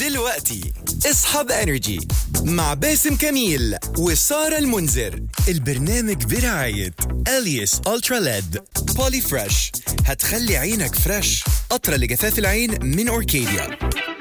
دلوقتي اصحاب انرجي مع باسم كميل وسارة المنذر البرنامج برعاية اليس الترا ليد بولي فريش هتخلي عينك فريش قطرة لجفاف العين من اوركيديا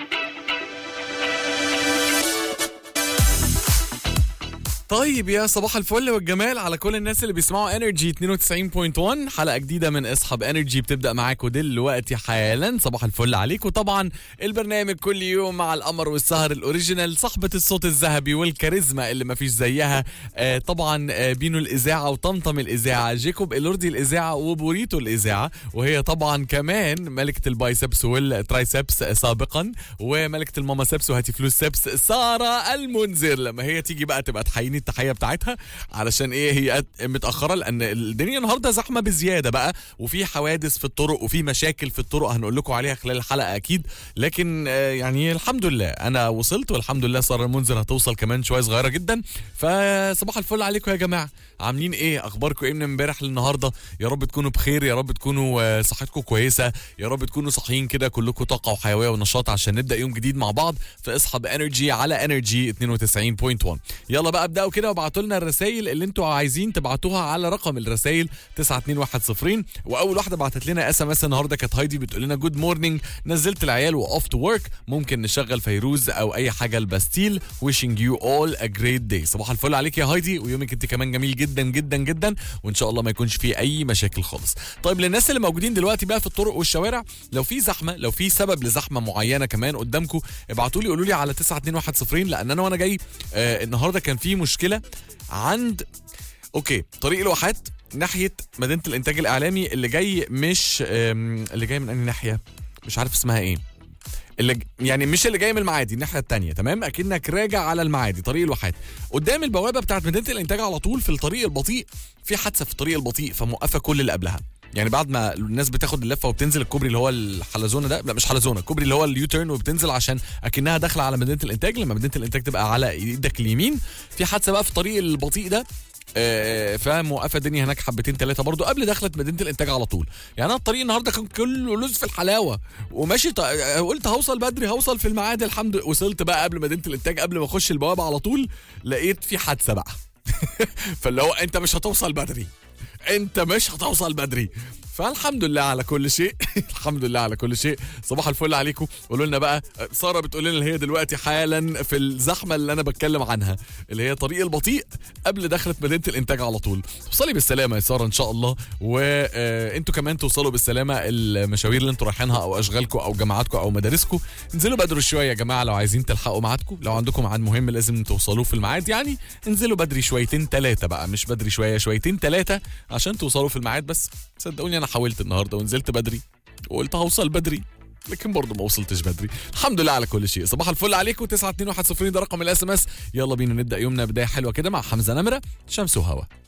طيب يا صباح الفل والجمال على كل الناس اللي بيسمعوا انرجي 92.1 حلقه جديده من اصحاب انرجي بتبدا معاكم دلوقتي حالا صباح الفل عليكم طبعا البرنامج كل يوم مع القمر والسهر الاوريجينال صاحبه الصوت الذهبي والكاريزما اللي مفيش زيها آه طبعا آه بينو الاذاعه وطمطم الاذاعه جيكوب الوردي الاذاعه وبوريتو الاذاعه وهي طبعا كمان ملكه البايسبس والترايسبس سابقا وملكه الماما سبس وهاتي فلوس سبس ساره المنذر لما هي تيجي بقى تبقى تحييني التحيه بتاعتها علشان ايه هي متاخره لان الدنيا النهارده زحمه بزياده بقى وفي حوادث في الطرق وفي مشاكل في الطرق هنقول لكم عليها خلال الحلقه اكيد لكن آه، يعني الحمد لله انا وصلت والحمد لله ساره المنذر هتوصل كمان شويه صغيره جدا فصباح الفل عليكم يا جماعه عاملين ايه اخباركم ايه من امبارح للنهارده يا رب تكونوا بخير يا رب تكونوا آه، صحتكم كويسه يا رب تكونوا صاحيين كده كلكم طاقه وحيويه ونشاط عشان نبدا يوم جديد مع بعض في اصحى بانرجي على انرجي 92.1 يلا بقى ابداوا كده وابعتوا لنا الرسائل اللي انتوا عايزين تبعتوها على رقم الرسائل 92110 واول واحده بعتت لنا اس ام اس النهارده كانت هايدي بتقول لنا جود مورنينج نزلت العيال واوف تو ورك ممكن نشغل فيروز او اي حاجه الباستيل wishing you all a great day صباح الفل عليك يا هايدي ويومك انت كمان جميل جدا جدا جدا وان شاء الله ما يكونش فيه اي مشاكل خالص طيب للناس اللي موجودين دلوقتي بقى في الطرق والشوارع لو في زحمه لو في سبب لزحمه معينه كمان قدامكم ابعتوا لي قولوا لي على 92110 لان انا وانا جاي آه النهارده كان في مشكله عند اوكي طريق الواحات ناحيه مدينه الانتاج الاعلامي اللي جاي مش آم، اللي جاي من انهي ناحيه مش عارف اسمها ايه اللي ج- يعني مش اللي جاي من المعادي الناحيه التانية تمام اكنك راجع على المعادي طريق الواحات قدام البوابه بتاعت مدينه الانتاج على طول في الطريق البطيء في حادثه في الطريق البطيء فموقفه كل اللي قبلها يعني بعد ما الناس بتاخد اللفه وبتنزل الكوبري اللي هو الحلزونه ده لا مش حلزونه الكوبري اللي هو اليو تيرن وبتنزل عشان اكنها داخله على مدينه الانتاج لما مدينه الانتاج تبقى على ايدك اليمين في حادثه بقى في الطريق البطيء ده آه، فموقفه الدنيا هناك حبتين ثلاثه برضو قبل دخلة مدينه الانتاج على طول يعني انا الطريق النهارده كان كله لوز في الحلاوه وماشي ط... آه، قلت هوصل بدري هوصل في الميعاد الحمد لله وصلت بقى قبل مدينه الانتاج قبل ما اخش البوابه على طول لقيت في حادثه بقى فاللي هو انت مش هتوصل بدري انت مش هتوصل بدري فالحمد لله على كل شيء الحمد لله على كل شيء صباح الفل عليكم قولوا لنا بقى ساره بتقول لنا اللي هي دلوقتي حالا في الزحمه اللي انا بتكلم عنها اللي هي طريق البطيء قبل دخلة مدينه الانتاج على طول توصلي بالسلامه يا ساره ان شاء الله وانتوا كمان توصلوا بالسلامه المشاوير اللي انتوا رايحينها او اشغالكم او جامعاتكم او مدارسكم انزلوا بدري شويه يا جماعه لو عايزين تلحقوا ميعادكم لو عندكم ميعاد مهم لازم توصلوه في الميعاد يعني انزلوا بدري شويتين ثلاثه بقى مش بدري شويه شويتين ثلاثه عشان توصلوا في الميعاد بس صدقوني انا حاولت النهارده ونزلت بدري وقلت هوصل بدري لكن برضه ما وصلتش بدري الحمد لله على كل شيء صباح الفل عليكم 92110 ده رقم الاس ام اس يلا بينا نبدا يومنا بدايه حلوه كده مع حمزه نمره شمس وهوا